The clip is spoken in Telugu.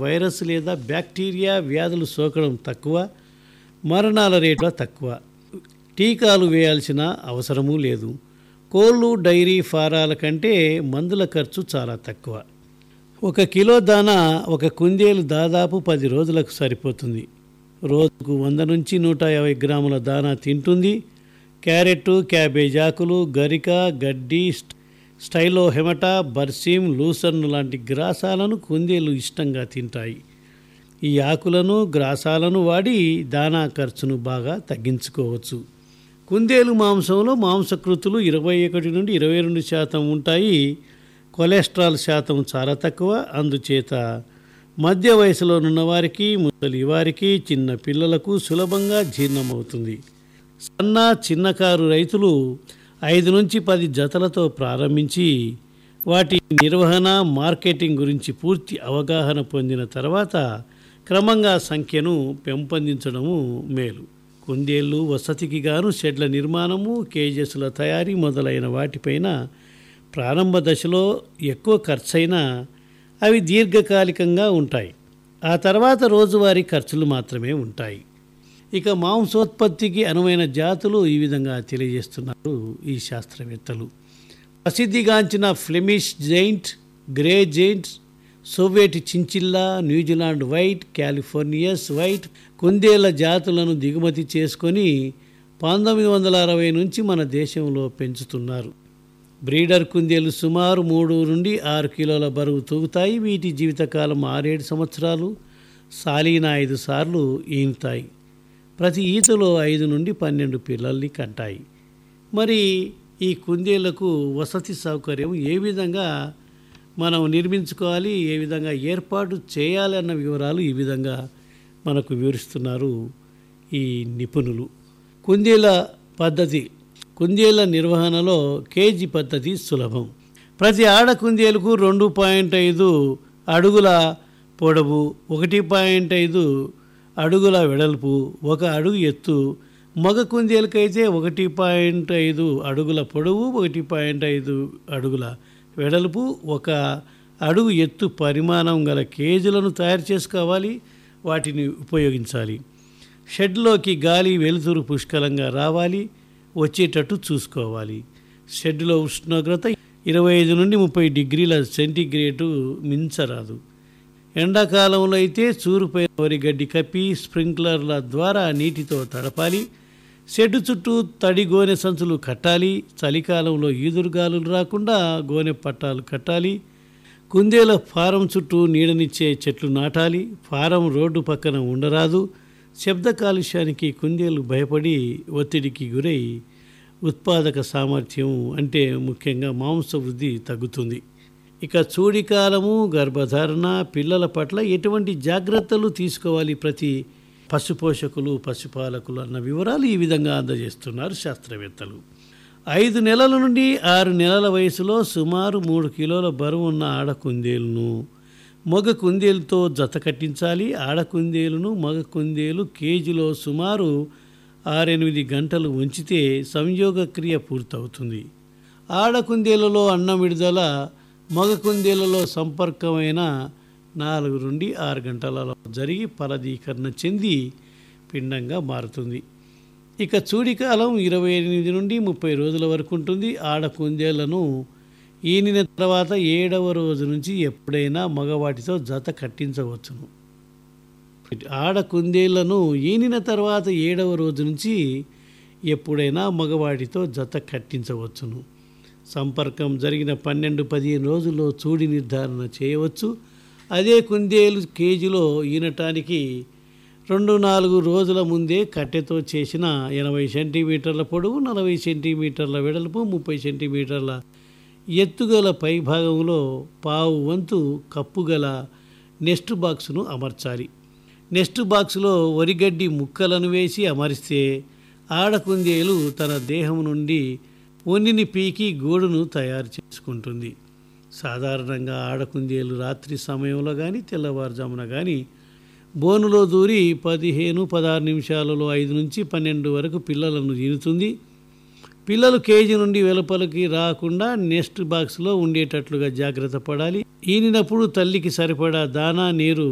వైరస్ లేదా బ్యాక్టీరియా వ్యాధులు సోకడం తక్కువ మరణాల రేటు తక్కువ టీకాలు వేయాల్సిన అవసరమూ లేదు కోళ్ళు డైరీ ఫారాల కంటే మందుల ఖర్చు చాలా తక్కువ ఒక కిలో దానా ఒక కుందేలు దాదాపు పది రోజులకు సరిపోతుంది రోజుకు వంద నుంచి నూట యాభై గ్రాముల దానా తింటుంది క్యారెట్ క్యాబేజ్ ఆకులు గరిక గడ్డి స్ట్- స్టైలో హెమటా బర్సీమ్ లూసర్న్ లాంటి గ్రాసాలను కుందేలు ఇష్టంగా తింటాయి ఈ ఆకులను గ్రాసాలను వాడి దానా ఖర్చును బాగా తగ్గించుకోవచ్చు కుందేలు మాంసంలో మాంసకృతులు ఇరవై ఒకటి నుండి ఇరవై రెండు శాతం ఉంటాయి కొలెస్ట్రాల్ శాతం చాలా తక్కువ అందుచేత మధ్య వయసులో ఉన్నవారికి ముసలి వారికి చిన్న పిల్లలకు సులభంగా జీర్ణమవుతుంది సన్న చిన్నకారు రైతులు ఐదు నుంచి పది జతలతో ప్రారంభించి వాటి నిర్వహణ మార్కెటింగ్ గురించి పూర్తి అవగాహన పొందిన తర్వాత క్రమంగా సంఖ్యను పెంపొందించడము మేలు కుందేళ్ళు వసతికి గాను షెడ్ల నిర్మాణము కేజెస్ల తయారీ మొదలైన వాటిపైన ప్రారంభ దశలో ఎక్కువ ఖర్చైనా అవి దీర్ఘకాలికంగా ఉంటాయి ఆ తర్వాత రోజువారీ ఖర్చులు మాత్రమే ఉంటాయి ఇక మాంసోత్పత్తికి అనువైన జాతులు ఈ విధంగా తెలియజేస్తున్నారు ఈ శాస్త్రవేత్తలు ప్రసిద్ధిగాంచిన Flemish giant grey giant Soviet chinchilla New Zealand white Californians white కుందేళ్ల జాతులను దిగుమతి చేసుకొని పంతొమ్మిది వందల అరవై నుంచి మన దేశంలో పెంచుతున్నారు బ్రీడర్ కుందేలు సుమారు మూడు నుండి ఆరు కిలోల బరువు తూగుతాయి వీటి జీవితకాలం ఆరేడు సంవత్సరాలు సాలీన ఐదు సార్లు ఈనుతాయి ప్రతి ఈతలో ఐదు నుండి పన్నెండు పిల్లల్ని కంటాయి మరి ఈ కుందేళ్లకు వసతి సౌకర్యం ఏ విధంగా మనం నిర్మించుకోవాలి ఏ విధంగా ఏర్పాటు చేయాలి అన్న వివరాలు ఈ విధంగా మనకు వివరిస్తున్నారు ఈ నిపుణులు కుందేల పద్ధతి కుందేళ్ల నిర్వహణలో కేజీ పద్ధతి సులభం ప్రతి ఆడ కుందేలుకు రెండు పాయింట్ ఐదు అడుగుల పొడవు ఒకటి పాయింట్ ఐదు అడుగుల వెడల్పు ఒక అడుగు ఎత్తు మగ కుందేలకైతే ఒకటి పాయింట్ ఐదు అడుగుల పొడవు ఒకటి పాయింట్ ఐదు అడుగుల వెడల్పు ఒక అడుగు ఎత్తు పరిమాణం గల కేజీలను తయారు చేసుకోవాలి వాటిని ఉపయోగించాలి షెడ్లోకి గాలి వెలుతురు పుష్కలంగా రావాలి వచ్చేటట్టు చూసుకోవాలి షెడ్లో ఉష్ణోగ్రత ఇరవై ఐదు నుండి ముప్పై డిగ్రీల సెంటీగ్రేడు మించరాదు ఎండాకాలంలో అయితే చూరుపై వరి గడ్డి కప్పి స్ప్రింక్లర్ల ద్వారా నీటితో తడపాలి షెడ్ చుట్టూ తడి గోనె సంచులు కట్టాలి చలికాలంలో ఈదురుగాలులు రాకుండా గోనె పట్టాలు కట్టాలి కుందేల ఫారం చుట్టూ నీడనిచ్చే చెట్లు నాటాలి ఫారం రోడ్డు పక్కన ఉండరాదు శబ్ద కాలుష్యానికి కుందేలు భయపడి ఒత్తిడికి గురై ఉత్పాదక సామర్థ్యం అంటే ముఖ్యంగా మాంస వృద్ధి తగ్గుతుంది ఇక చూడికాలము గర్భధారణ పిల్లల పట్ల ఎటువంటి జాగ్రత్తలు తీసుకోవాలి ప్రతి పశుపోషకులు పశుపాలకులు అన్న వివరాలు ఈ విధంగా అందజేస్తున్నారు శాస్త్రవేత్తలు ఐదు నెలల నుండి ఆరు నెలల వయసులో సుమారు మూడు కిలోల బరువు ఉన్న ఆడ కుందేలును మగ కుందేలుతో జత కట్టించాలి ఆడ కుందేలును మగ కుందేలు కేజీలో సుమారు ఆరెనిమిది గంటలు ఉంచితే సంయోగ క్రియ పూర్తవుతుంది ఆడ కుందేలలో అన్నం విడుదల మగ కుందేలలో సంపర్కమైన నాలుగు నుండి ఆరు గంటలలో జరిగి ఫలదీకరణ చెంది పిండంగా మారుతుంది ఇక చూడికాలం ఇరవై ఎనిమిది నుండి ముప్పై రోజుల వరకు ఉంటుంది ఆడ కుందేళ్లను ఈనిన తర్వాత ఏడవ రోజు నుంచి ఎప్పుడైనా మగవాటితో జత కట్టించవచ్చును ఆడ కుందేళ్లను ఈనిన తర్వాత ఏడవ రోజు నుంచి ఎప్పుడైనా మగవాటితో జత కట్టించవచ్చును సంపర్కం జరిగిన పన్నెండు పదిహేను రోజుల్లో చూడి నిర్ధారణ చేయవచ్చు అదే కుందేలు కేజీలో ఈనటానికి రెండు నాలుగు రోజుల ముందే కట్టెతో చేసిన ఎనభై సెంటీమీటర్ల పొడవు నలభై సెంటీమీటర్ల వెడల్పు ముప్పై సెంటీమీటర్ల ఎత్తుగల పైభాగంలో పావు వంతు కప్పుగల నెస్ట్ బాక్సును అమర్చాలి నెస్ట్ బాక్సులో వరిగడ్డి ముక్కలను వేసి అమరిస్తే ఆడకుందేలు తన దేహం నుండి ఒన్నిని పీకి గూడును తయారు చేసుకుంటుంది సాధారణంగా ఆడకుందేలు రాత్రి సమయంలో కానీ తెల్లవారుజామున కానీ బోనులో దూరి పదిహేను పదహారు నిమిషాలలో ఐదు నుంచి పన్నెండు వరకు పిల్లలను ఈనుతుంది పిల్లలు కేజీ నుండి వెలుపలికి రాకుండా నెస్ట్ బాక్స్లో ఉండేటట్లుగా జాగ్రత్త పడాలి ఈనినప్పుడు తల్లికి సరిపడా దానా నీరు